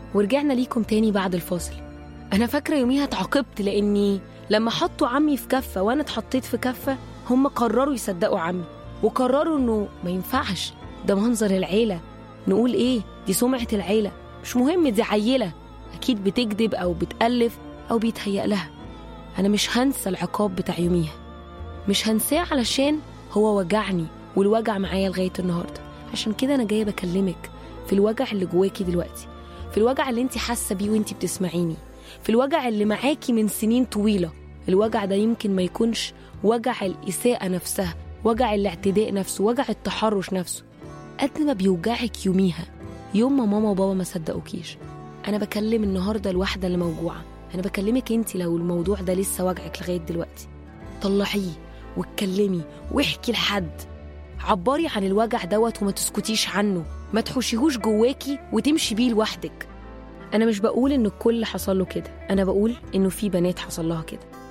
ورجعنا ليكم تاني بعد الفاصل أنا فاكرة يوميها اتعاقبت لأني لما حطوا عمي في كفة وأنا اتحطيت في كفة هم قرروا يصدقوا عمي وقرروا إنه ما ينفعش ده منظر العيلة نقول إيه دي سمعة العيلة مش مهم دي عيلة أكيد بتكذب أو بتألف أو بيتهيأ لها أنا مش هنسى العقاب بتاع يوميها مش هنساه علشان هو وجعني والوجع معايا لغاية النهاردة عشان كده أنا جاية بكلمك في الوجع اللي جواكي دلوقتي في الوجع اللي انت حاسة بيه وانت بتسمعيني في الوجع اللي معاكي من سنين طويلة الوجع ده يمكن ما يكونش وجع الإساءة نفسها وجع الاعتداء نفسه وجع التحرش نفسه قد ما بيوجعك يوميها يوم ما ماما وبابا ما صدقوكيش أنا بكلم النهاردة الواحدة اللي موجوعة أنا بكلمك انت لو الموضوع ده لسه وجعك لغاية دلوقتي طلعيه واتكلمي واحكي لحد عبري عن الوجع دوت وما تسكتيش عنه ما تحوشيهوش جواكي وتمشي بيه لوحدك انا مش بقول ان الكل حصل له كده انا بقول انه في بنات حصل لها كده